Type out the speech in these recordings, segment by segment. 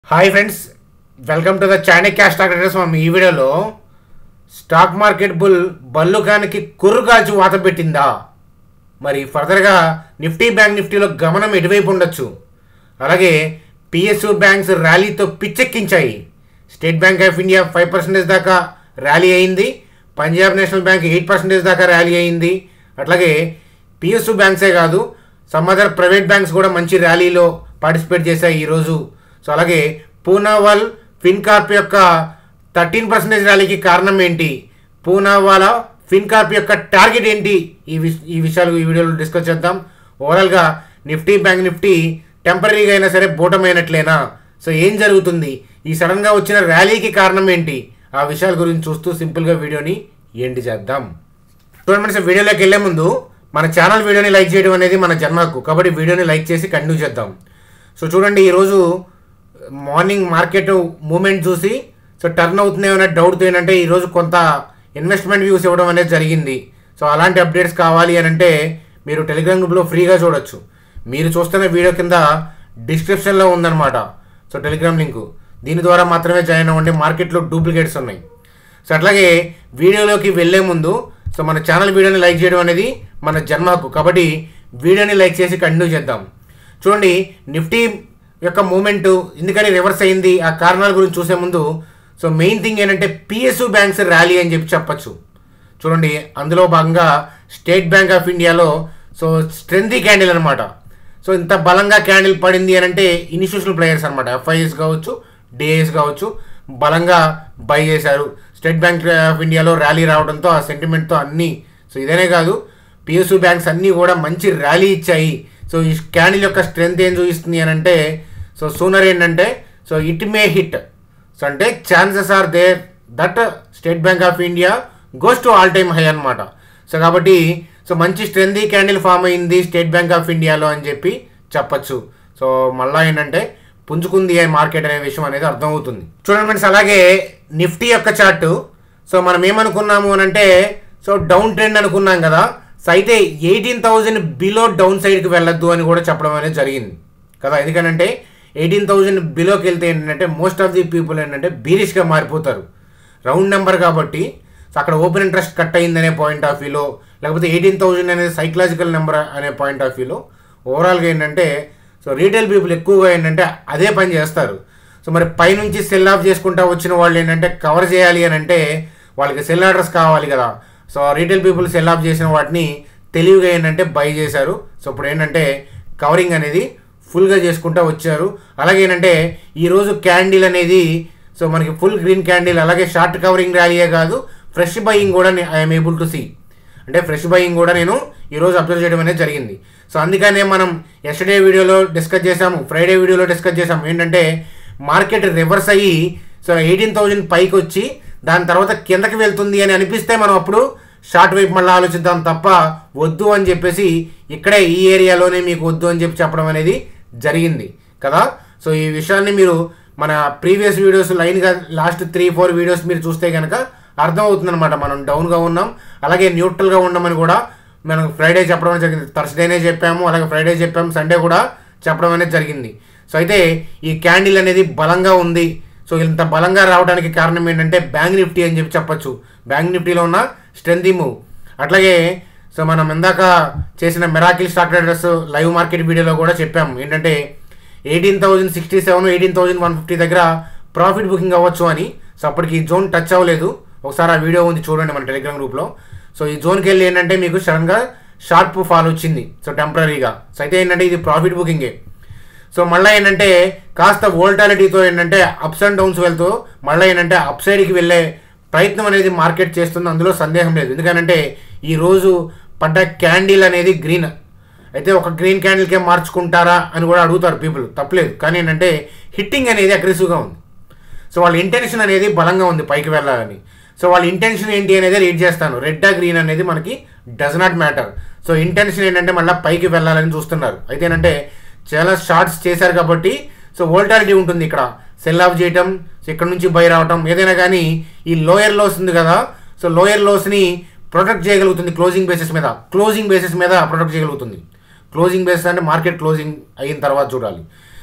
hi friends welcome to the Chanakya stock traders మనం ఈ వీడియోలో స్టాక్ మార్కెట్ బుల్ బల్లుకానికి కుర్రుగాల్చి వాత పెట్టిందా మరి ఫర్దర్గా నిఫ్టీ బ్యాంక్ నిఫ్టీలో గమనం ఎటువైపు ఉండొచ్చు అలాగే పిఎస్యు బ్యాంక్స్ ర్యాలీతో పిచ్చెక్కించాయి State bank of India five percentage దాకా ర్యాలీ అయింది Punjab National Bank eight percentage దాకా ర్యాలీ అయింది అట్లాగే పిఎస్యు బ్యాంక్సే కాదు సమ్ అదర్ ప్రైవేట్ బ్యాంక్స్ కూడా మంచి ర్యాలీలో పార్టిసిపేట్ చేశాయి ఈరోజు సో అలాగే పూనావాల్ ఫిన్కార్ప్ యొక్క థర్టీన్ పర్సెంటేజ్ ర్యాలీకి కారణం ఏంటి పూనావాలా ఫిన్కార్ప్ యొక్క టార్గెట్ ఏంటి ఈ విష ఈ విషయాలు ఈ వీడియోలో డిస్కస్ చేద్దాం ఓవరాల్గా నిఫ్టీ బ్యాంక్ నిఫ్టీ టెంపరీగా అయినా సరే బోటమైనట్లేనా సో ఏం జరుగుతుంది ఈ సడన్గా వచ్చిన ర్యాలీకి కారణం ఏంటి ఆ విషయాల గురించి చూస్తూ సింపుల్గా వీడియోని ఎండి చేద్దాం చూడండి ఫ్రెండ్స్ వీడియోలోకి వెళ్ళే ముందు మన ఛానల్ వీడియోని లైక్ చేయడం అనేది మన జన్మకు కాబట్టి వీడియోని లైక్ చేసి కంటిన్యూ చేద్దాం సో చూడండి ఈరోజు మార్నింగ్ మార్కెట్ మూమెంట్ చూసి సో టర్న్ అవుతుందేమో అనే డౌట్తో ఏంటంటే ఈరోజు కొంత ఇన్వెస్ట్మెంట్ వ్యూస్ ఇవ్వడం అనేది జరిగింది సో అలాంటి అప్డేట్స్ కావాలి అని అంటే మీరు టెలిగ్రామ్ గ్రూప్లో ఫ్రీగా చూడొచ్చు మీరు చూస్తున్న వీడియో కింద డిస్క్రిప్షన్లో ఉందన్నమాట సో టెలిగ్రామ్ లింకు దీని ద్వారా మాత్రమే జాయిన్ అవ్వండి మార్కెట్లో డూప్లికేట్స్ ఉన్నాయి సో అట్లాగే వీడియోలోకి వెళ్ళే ముందు సో మన ఛానల్ వీడియోని లైక్ చేయడం అనేది మన జన్మ హక్కు కాబట్టి వీడియోని లైక్ చేసి కంటిన్యూ చేద్దాం చూడండి నిఫ్టీ యొక్క మూమెంట్ ఎందుకని రివర్స్ అయింది ఆ కారణాల గురించి చూసే ముందు సో మెయిన్ థింగ్ ఏంటంటే పిఎస్యు బ్యాంక్స్ ర్యాలీ అని చెప్పి చెప్పచ్చు చూడండి అందులో భాగంగా స్టేట్ బ్యాంక్ ఆఫ్ ఇండియాలో సో స్ట్రెంతీ క్యాండిల్ అనమాట సో ఇంత బలంగా క్యాండిల్ పడింది అని అంటే ఇన్స్టిట్యూషనల్ ప్లేయర్స్ అనమాట ఎఫ్ఐఎస్ కావచ్చు డిఐఎస్ కావచ్చు బలంగా బై చేశారు స్టేట్ బ్యాంక్ ఆఫ్ ఇండియాలో ర్యాలీ రావడంతో ఆ సెంటిమెంట్తో అన్నీ సో ఇదేనే కాదు పిఎస్యు బ్యాంక్స్ అన్నీ కూడా మంచి ర్యాలీ ఇచ్చాయి సో ఈ క్యాండిల్ యొక్క స్ట్రెంత్ ఏం చూపిస్తుంది అని అంటే సో సూనర్ ఏంటంటే so it may hit so అంటే chances are there that State bank of India goes to all time high అనమాట సో కాబట్టి సో మంచి స్ట్రెంతీ క్యాండిల్ ఫామ్ అయింది స్టేట్ బ్యాంక్ ఆఫ్ ఇండియాలో అని చెప్పి చెప్పచ్చు సో మళ్ళా ఏంటంటే పుంజుకుంది అనే మార్కెట్ అనే విషయం అనేది అర్థమవుతుంది చూడండి ఫ్రెండ్స్ అలాగే నిఫ్టీ యొక్క చార్ట్ సో మనం ఏమనుకున్నాము అని అంటే సో డౌన్ ట్రెండ్ అనుకున్నాం కదా సో అయితే ఎయిటీన్ థౌజండ్ బిలో డౌన్ సైడ్కి వెళ్ళొద్దు అని కూడా చెప్పడం అనేది జరిగింది కదా ఎందుకనంటే ఎయిటీన్ థౌజండ్ బిలోకి వెళ్తే ఏంటంటే మోస్ట్ ఆఫ్ ది పీపుల్ ఏంటంటే బీరిష్గా మారిపోతారు రౌండ్ నెంబర్ కాబట్టి సో అక్కడ ఓపెన్ ఇంట్రెస్ట్ కట్ అయిందనే పాయింట్ ఆఫ్ వ్యూలో లేకపోతే ఎయిటీన్ థౌజండ్ అనేది సైకలాజికల్ నెంబర్ అనే పాయింట్ ఆఫ్ వ్యూలో ఓవరాల్గా ఏంటంటే సో రీటైల్ పీపుల్ ఎక్కువగా ఏంటంటే అదే పని చేస్తారు సో మరి పైనుంచి సెల్ ఆఫ్ చేసుకుంటా వచ్చిన వాళ్ళు ఏంటంటే కవర్ చేయాలి అని అంటే వాళ్ళకి సెల్ ఆర్డర్స్ కావాలి కదా so retail people sell off చేసిన వాటిని తెలివిగా ఏంటంటే బై చేశారు సో ఇప్పుడు ఏంటంటే కవరింగ్ అనేది ఫుల్గా చేసుకుంటూ వచ్చారు అలాగే ఏంటంటే ఈరోజు క్యాండిల్ అనేది సో మనకి ఫుల్ గ్రీన్ క్యాండిల్ అలాగే షార్ట్ కవరింగ్ ర్యాలీయే కాదు ఫ్రెష్ బయింగ్ కూడా ఐఎమ్ ఏబుల్ టు సీ అంటే ఫ్రెష్ బయింగ్ కూడా నేను ఈరోజు అబ్జర్వ్ చేయడం అనేది జరిగింది సో అందుకనే మనం ఎస్టర్డే వీడియోలో డిస్కస్ చేసాము ఫ్రైడే వీడియోలో డిస్కస్ చేసాము ఏంటంటే మార్కెట్ రివర్స్ అయ్యి సో ఎయిటీన్ థౌజండ్ పైకి వచ్చి దాని తర్వాత కిందకి వెళ్తుంది అని అనిపిస్తే మనం అప్పుడు షార్ట్ వైపు మళ్ళీ ఆలోచిద్దాం తప్ప వద్దు అని చెప్పేసి ఇక్కడే ఈ ఏరియాలోనే మీకు వద్దు అని చెప్పి చెప్పడం అనేది జరిగింది కదా సో ఈ విషయాన్ని మీరు మన ప్రీవియస్ వీడియోస్ లైన్గా లాస్ట్ త్రీ ఫోర్ వీడియోస్ మీరు చూస్తే కనుక అర్థమవుతుందన్నమాట మనం డౌన్గా ఉన్నాం అలాగే న్యూట్రల్గా ఉన్నామని కూడా మనం ఫ్రైడే చెప్పడం అనేది జరిగింది థర్స్డేనే చెప్పాము అలాగే ఫ్రైడే చెప్పాము సండే కూడా చెప్పడం అనేది జరిగింది సో అయితే ఈ క్యాండిల్ అనేది బలంగా ఉంది సో ఇంత బలంగా రావడానికి కారణం ఏంటంటే బ్యాంక్ నిఫ్టీ అని చెప్పి చెప్పొచ్చు బ్యాంక్ నిఫ్టీలో ఉన్న స్ట్రెంత్ మూవ్ అట్లాగే సో మనం ఇందాక చేసిన miracle stock traders live market వీడియోలో కూడా చెప్పాము ఏంటంటే eighteen thousand sixty seven eighteen thousand one fifty దగ్గర ప్రాఫిట్ బుకింగ్ అవ్వచ్చు అని సో అప్పటికి ఈ జోన్ టచ్ అవ్వలేదు ఒకసారి ఆ వీడియో ఉంది చూడండి మన టెలిగ్రామ్ గ్రూప్లో సో ఈ జోన్కి వెళ్ళి ఏంటంటే మీకు సడన్గా షార్ప్ ఫాల్ వచ్చింది సో టెంపరీగా సో అయితే ఏంటంటే ఇది ప్రాఫిట్ బుకింగే సో మళ్ళీ ఏంటంటే కాస్త వోల్టాలిటీతో ఏంటంటే అప్స్ అండ్ డౌన్స్ వెళ్తూ మళ్ళీ ఏంటంటే అప్ సైడ్కి వెళ్ళే ప్రయత్నం అనేది మార్కెట్ చేస్తుంది అందులో సందేహం లేదు ఎందుకంటే ఈరోజు పడ్డ క్యాండిల్ అనేది గ్రీన్ అయితే ఒక గ్రీన్ క్యాండిల్కే మార్చుకుంటారా అని కూడా అడుగుతారు పీపుల్ తప్పలేదు కానీ ఏంటంటే హిట్టింగ్ అనేది అగ్రెసివ్గా ఉంది సో వాళ్ళ ఇంటెన్షన్ అనేది బలంగా ఉంది పైకి వెళ్ళాలని సో వాళ్ళ ఇంటెన్షన్ ఏంటి అనేది రీడ్ చేస్తాను రెడ్ ఆ గ్రీన్ అనేది మనకి does not matter so intention ఏంటంటే మళ్ళీ పైకి వెళ్ళాలని చూస్తున్నారు అయితే ఏంటంటే చాలా షార్ట్స్ చేశారు కాబట్టి సో వోల్టాలిటీ ఉంటుంది ఇక్కడ సెల్ ఆఫ్ చేయటం సో ఇక్కడ నుంచి బై రావటం ఏదైనా కానీ ఈ లోయర్ లోస్ ఉంది కదా సో లోయర్ లోస్ని ప్రొటెక్ట్ చేయగలుగుతుంది క్లోజింగ్ బేసిస్ మీద క్లోజింగ్ బేసిస్ మీద ప్రొటెక్ట్ చేయగలుగుతుంది క్లోజింగ్ బేసిస్ అంటే మార్కెట్ క్లోజింగ్ అయిన తర్వాత చూడాలి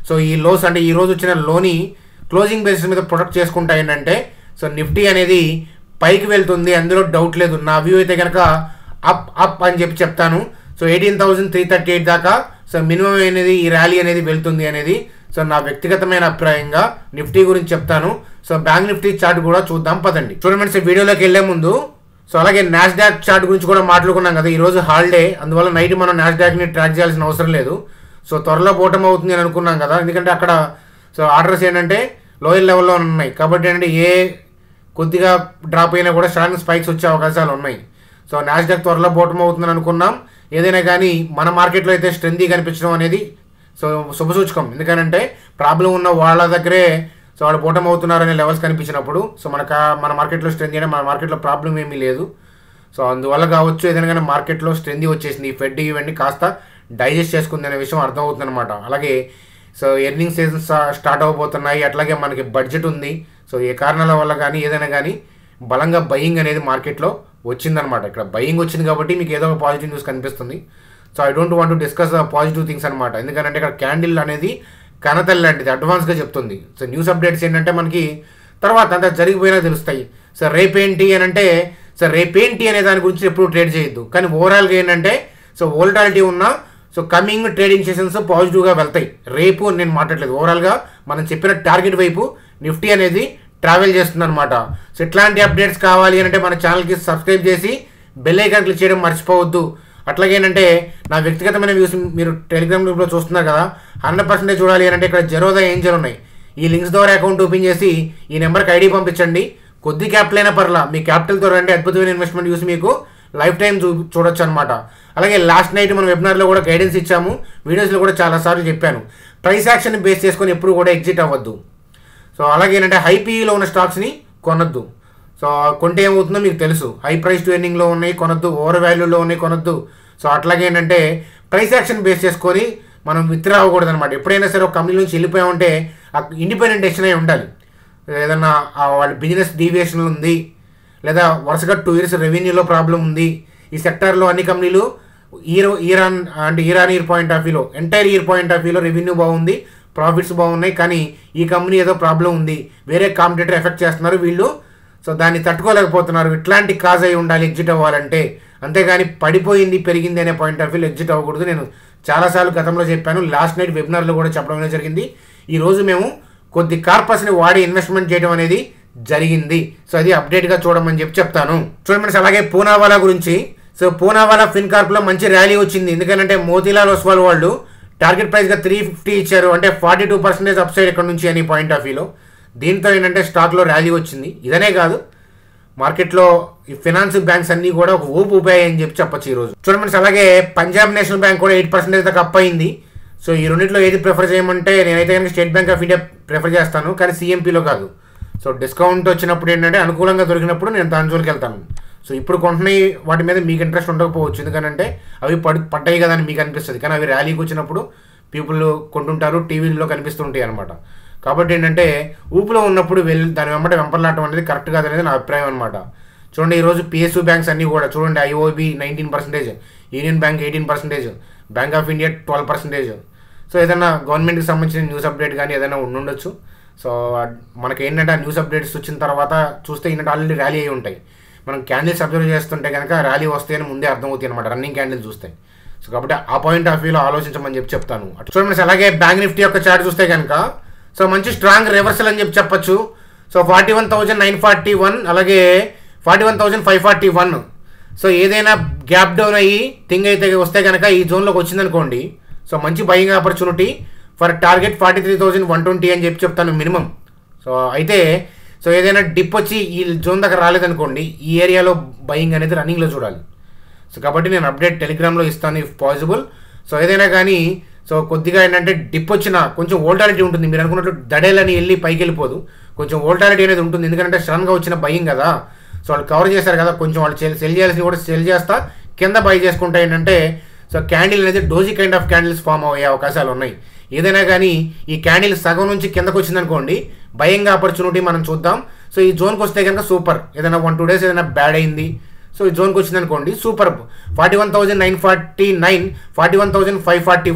సో ఈ లోస్ అంటే ఈ రోజు వచ్చిన లోని క్లోజింగ్ బేసిస్ మీద ప్రొటెక్ట్ చేసుకుంటా ఏంటంటే సో నిఫ్టీ అనేది పైకి వెళ్తుంది అందులో డౌట్ లేదు నా వ్యూ అయితే కనుక అప్ అప్ అని చెప్పి చెప్తాను so eighteen thousand three thirty eight దాకా సో మినిమం అనేది ఈ ర్యాలీ అనేది వెళ్తుంది అనేది సో నా వ్యక్తిగతమైన అభిప్రాయంగా నిఫ్టీ గురించి చెప్తాను సో బ్యాంక్ నిఫ్టీ చార్ట్ కూడా చూద్దాం పదండి చూడండి సార్ వీడియోలోకి వెళ్లే ముందు సో అలాగే నాస్డాక్ చార్ట్ గురించి కూడా మాట్లాడుకున్నాం కదా ఈ రోజు హాలిడే అందువల్ల నైట్ మనం నాస్డాక్ని ట్రాక్ చేయాల్సిన అవసరం లేదు సో త్వరలో పోవటం అవుతుంది అని అనుకున్నాం కదా ఎందుకంటే అక్కడ సో ఆర్డర్స్ ఏంటంటే లోయర్ లెవెల్లో ఉన్నాయి కాబట్టి ఏంటంటే ఏ కొద్దిగా డ్రాప్ అయినా కూడా సడన్ స్పైక్స్ వచ్చే అవకాశాలు ఉన్నాయి సో నాస్డాక్ త్వరలో పోవటం అవుతుందని అనుకున్నాం ఏదైనా కానీ మన మార్కెట్లో అయితే స్ట్రెంతీ కనిపించడం అనేది సో శుభసూచకం ఎందుకనంటే ప్రాబ్లం ఉన్న వాళ్ళ దగ్గరే సో వాళ్ళు పోవటం అవుతున్నారనే లెవెల్స్ కనిపించినప్పుడు సో మన కా- మన మార్కెట్లో స్ట్రెంత్ అంటే మన మార్కెట్లో ప్రాబ్లం ఏమీ లేదు సో అందువల్ల కావచ్చు ఏదైనా కానీ మార్కెట్లో స్ట్రెంత్ వచ్చేసింది ఈ ఫెడ్ ఇవన్నీ కాస్త డైజెస్ట్ చేసుకుంది అనే విషయం అర్థమవుతుంది అనమాట అలాగే సో ఎర్నింగ్ సీజన్ స్టార్ట్ అవబోతున్నాయి అట్లాగే మనకి బడ్జెట్ ఉంది సో ఏ కారణాల వల్ల కానీ ఏదైనా కానీ బలంగా బయింగ్ అనేది మార్కెట్లో వచ్చిందనమాట ఇక్కడ బయింగ్ వచ్చింది కాబట్టి మీకు ఏదో ఒక పాజిటివ్ న్యూస్ కనిపిస్తుంది so I don't want to discuss positive things అనమాట ఎందుకంటే ఇక్కడ క్యాండిల్ అనేది కనతల్లి లాంటిది అడ్వాన్స్గా చెప్తుంది సో న్యూస్ అప్డేట్స్ ఏంటంటే మనకి తర్వాత అంతా జరిగిపోయినా తెలుస్తాయి సో రేపేంటి అని అంటే సో రేపేంటి అనే దాని గురించి ఎప్పుడు ట్రేడ్ చేయొద్దు కానీ ఓవరాల్గా ఏంటంటే సో వోల్టాలిటీ ఉన్న సో కమింగ్ ట్రేడింగ్ సెషన్స్ పాజిటివ్గా వెళ్తాయి రేపు నేను మాట్లాడలేదు ఓవరాల్గా మనం చెప్పిన టార్గెట్ వైపు నిఫ్టీ అనేది ట్రావెల్ చేస్తుంది అనమాట సో ఇట్లాంటి అప్డేట్స్ కావాలి అంటే మన ఛానల్కి సబ్స్క్రైబ్ చేసి బెల్ ఐకాన్ క్లిక్ చేయడం మర్చిపోవద్దు అట్లాగే ఏంటంటే నా వ్యక్తిగతమైన వ్యూస్ మీరు టెలిగ్రామ్ గ్రూప్లో చూస్తున్నారు కదా హండ్రెడ్ పర్సెంటేజ్ చూడాలి అని అంటే ఇక్కడ జెరోదా ఏంజల్ ఉన్నాయి ఈ లింక్స్ ద్వారా అకౌంట్ ఓపెన్ చేసి ఈ నెంబర్కి ఐడి పంపించండి కొద్ది క్యాపిటల్ అయినా పర్లా మీ క్యాపిటల్తో రండి అద్భుతమైన ఇన్వెస్ట్మెంట్ చూసి మీకు లైఫ్ టైం చూ చూడొచ్చు అనమాట అలాగే లాస్ట్ నైట్ మనం వెబినార్లో కూడా గైడెన్స్ ఇచ్చాము వీడియోస్లో కూడా చాలాసార్లు చెప్పాను ప్రైస్ యాక్షన్ బేస్ చేసుకొని ఎప్పుడు కూడా ఎగ్జిట్ అవ్వద్దు సో అలాగే ఏంటంటే హై పీఈలో ఉన్న స్టాక్స్ని కొనొద్దు సో కొంటే ఏమవుతుందో మీకు తెలుసు హై ప్రైస్ టు ఎర్నింగ్లో ఉన్నాయి కొనొద్దు ఓవర్ వాల్యూలో ఉన్నాయి కొనొద్దు సో అట్లాగే ఏంటంటే ప్రైస్ యాక్షన్ బేస్ చేసుకొని మనం విత్డ్రా అవ్వకూడదు అనమాట ఎప్పుడైనా సరే ఒక కంపెనీ నుంచి వెళ్ళిపోయామంటే ఇండిపెండెంట్ డెసిషన్ అయి ఉండాలి ఏదన్నా ఆ వాళ్ళ బిజినెస్ డీవియేషన్ ఉంది లేదా వరుసగా టూ ఇయర్స్ రెవెన్యూలో ప్రాబ్లం ఉంది ఈ సెక్టార్లో అన్ని కంపెనీలు ఇయర్ ఇరాన్ అంటే ఇరాన్ ఇయర్ పాయింట్ ఆఫ్ వ్యూలో ఎంటైర్ ఇయర్ పాయింట్ ఆఫ్ వ్యూలో రెవెన్యూ బాగుంది ప్రాఫిట్స్ బాగున్నాయి కానీ ఈ కంపెనీ ఏదో ప్రాబ్లం ఉంది వేరే కాంపిటేటర్ ఎఫెక్ట్ చేస్తున్నారు వీళ్ళు సో దాన్ని తట్టుకోలేకపోతున్నారు ఇట్లాంటి కాజ్ అయి ఉండాలి ఎగ్జిట్ అవ్వాలంటే అంతేగాని పడిపోయింది పెరిగింది అనే పాయింట్ ఆఫ్ వ్యూలో ఎగ్జిట్ అవ్వకూడదు నేను చాలాసార్లు గతంలో చెప్పాను లాస్ట్ నైట్ వెబినార్లో కూడా చెప్పడం అనేది జరిగింది ఈరోజు మేము కొద్ది కార్పస్ని వాడి ఇన్వెస్ట్మెంట్ చేయడం అనేది జరిగింది సో అది అప్డేట్గా చూడమని చెప్పి చెప్తాను చూడండి ఫ్రెండ్స్ అలాగే పూనావాలా గురించి సో పూనావాలా ఫిన్ కార్ప్లో మంచి ర్యాలీ వచ్చింది ఎందుకంటే మోతీలాల్ ఒస్వాల్ వాళ్ళు టార్గెట్ ప్రైస్గా త్రీ ఫిఫ్టీ ఇచ్చారు అంటే ఫార్టీ టూ పర్సెంటేజ్ అప్సైడ్ ఇక్కడ నుంచి అని పాయింట్ ఆఫ్ వ్యూలో దీంతో ఏంటంటే స్టాక్లో ర్యాలీ వచ్చింది ఇదనే కాదు మార్కెట్లో ఈ ఫినాన్స్ బ్యాంక్స్ అన్ని కూడా ఒక ఊపు ఊపాయి అని చెప్పి చెప్పొచ్చు ఈరోజు చూడండి ఫ్రెండ్స్ అలాగే పంజాబ్ నేషనల్ బ్యాంక్ కూడా ఎయిట్ పర్సెంటేజ్ దాకా అప్ అయింది సో ఈ రెండింటిలో ఏది ప్రిఫర్ చేయమంటే నేనైతే కనుక State bank of India prefer చేస్తాను కానీ సిఎంపీలో కాదు సో డిస్కౌంట్ వచ్చినప్పుడు ఏంటంటే అనుకూలంగా దొరికినప్పుడు నేను దాని జోలికి వెళ్తాను సో ఇప్పుడు కొంటున్నాయి వాటి మీద మీకు ఇంట్రెస్ట్ ఉండకపోవచ్చు ఎందుకంటే అవి పడి పడ్డాయి కదా అని మీకు అనిపిస్తుంది కానీ అవి ర్యాలీకి వచ్చినప్పుడు పీపుల్ కొంటుంటారు టీవీలో కనిపిస్తుంటాయి అనమాట కాబట్టి ఏంటంటే ఊపులో ఉన్నప్పుడు వెళ్ళి దాని వెంబడి వెంపర్లాటం అనేది కరెక్ట్ కాదనేది నా అభిప్రాయం అనమాట చూడండి ఈరోజు పిఎస్యూ బ్యాంక్స్ అన్నీ కూడా చూడండి IOB nineteen percentage Union Bank eighteen percentage Bank of India twelve percentage so ఏదైనా గవర్నమెంట్కి సంబంధించిన న్యూస్ అప్డేట్ కానీ ఏదైనా ఉండుండొచ్చు సో మనకి ఏంటంటే ఆ న్యూస్ అప్డేట్స్ వచ్చిన తర్వాత చూస్తే ఏంటంటే ఆల్రెడీ ర్యాలీ అయి ఉంటాయి మనం క్యాండిల్స్ అబ్జర్వ్ చేస్తుంటే కనుక ర్యాలీ వస్తాయని ముందే అర్థమవుతాయి అనమాట రన్నింగ్ క్యాండిల్ చూస్తే సో కాబట్టి ఆ పాయింట్ ఆఫ్ వ్యూలో ఆలోచించమని చెప్పి చెప్తాను అట్లా చూడండి ఫ్రెండ్స్, అలాగే బ్యాంక్ నిఫ్టీ యొక్క చార్ట్ చూస్తే కనుక సో మంచి స్ట్రాంగ్ రివర్సల్ అని చెప్పి చెప్పొచ్చు so forty one thousand nine forty one అలాగే forty one thousand five forty one so ఏదైనా గ్యాప్ డౌన్ అయ్యి థింగ్ అయితే వస్తే కనుక ఈ జోన్లోకి వచ్చిందనుకోండి సో మంచి buying opportunity for target forty three thousand one twenty అని చెప్పి చెప్తాను మినిమం సో అయితే సో ఏదైనా డిప్ వచ్చి ఈ జోన్ దగ్గర రాలేదనుకోండి ఈ ఏరియాలో బయింగ్ అనేది రన్నింగ్లో చూడాలి సో కాబట్టి నేను అప్డేట్ టెలిగ్రామ్లో ఇస్తాను ఇఫ్ పాసిబుల్ సో ఏదైనా కానీ సో కొద్దిగా ఏంటంటే డిప్ వచ్చిన కొంచెం వోల్టాలిటీ ఉంటుంది మీరు అనుకున్నట్లు దడేలని వెళ్ళి పైకి వెళ్ళిపోదు కొంచెం వోల్టాలిటీ అనేది ఉంటుంది ఎందుకంటే సడన్గా వచ్చిన భయం కదా సో వాళ్ళు కవర్ చేశారు కదా కొంచెం వాళ్ళు సెల్ చేయాల్సి కూడా సెల్ చేస్తా కింద బై చేసుకుంటే ఏంటంటే సో క్యాండిల్ అనేది doji kind of candles form అయ్యే అవకాశాలు ఉన్నాయి ఏదైనా కానీ ఈ క్యాండిల్ సగం నుంచి కిందకు వచ్చిందనుకోండి భయంగా ఆపర్చునిటీ మనం చూద్దాం సో ఈ జోన్కి వస్తే కనుక సూపర్ ఏదైనా వన్ టూ డేస్ ఏదైనా బ్యాడ్ అయింది సో ఈ జోన్కి వచ్చిందనుకోండి super forty one thousand nine forty nine forty one thousand five forty one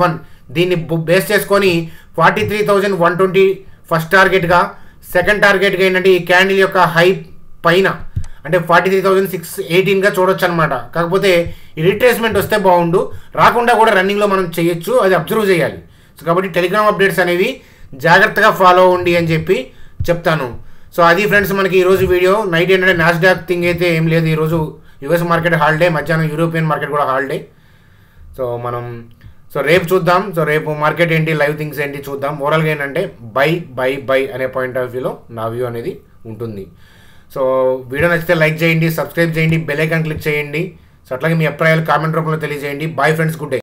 దీన్ని బేస్ చేసుకొని forty three thousand one twenty first టార్గెట్గా సెకండ్ టార్గెట్గా ఏంటంటే ఈ క్యాండిల్ యొక్క హై పైన అంటే ఫార్టీ త్రీ థౌజండ్ సిక్స్ ఎయిటీన్గా చూడొచ్చు అనమాట కాకపోతే ఈ రిట్రేస్మెంట్ వస్తే బాగుండు రాకుండా కూడా రన్నింగ్లో మనం చేయొచ్చు అది అబ్జర్వ్ చేయాలి సో కాబట్టి టెలిగ్రామ్ అప్డేట్స్ అనేవి జాగ్రత్తగా ఫాలో అవ్వండి అని చెప్పి చెప్తాను సో అది ఫ్రెండ్స్ మనకి ఈరోజు వీడియో నైట్ ఏంటంటే నాస్డాక్ థింగ్ అయితే ఏం లేదు ఈరోజు యుఎస్ మార్కెట్ హాలిడే మధ్యాహ్నం యూరోపియన్ మార్కెట్ కూడా హాలిడే సో మనం సో రేపు చూద్దాం సో రేపు మార్కెట్ ఏంటి లైవ్ థింగ్స్ ఏంటి చూద్దాం ఓవరాల్గా ఏంటంటే బై బై బై అనే పాయింట్ ఆఫ్ వ్యూలో నా వ్యూ అనేది ఉంటుంది సో వీడియో నచ్చితే లైక్ చేయండి సబ్స్క్రైబ్ చేయండి బెల్ ఐకాన్ క్లిక్ చేయండి సో అట్లాగే మీ అభిప్రాయాలు కామెంట్ రూపంలో తెలియజేయండి బాయ్ ఫ్రెండ్స్ గుడ్ డే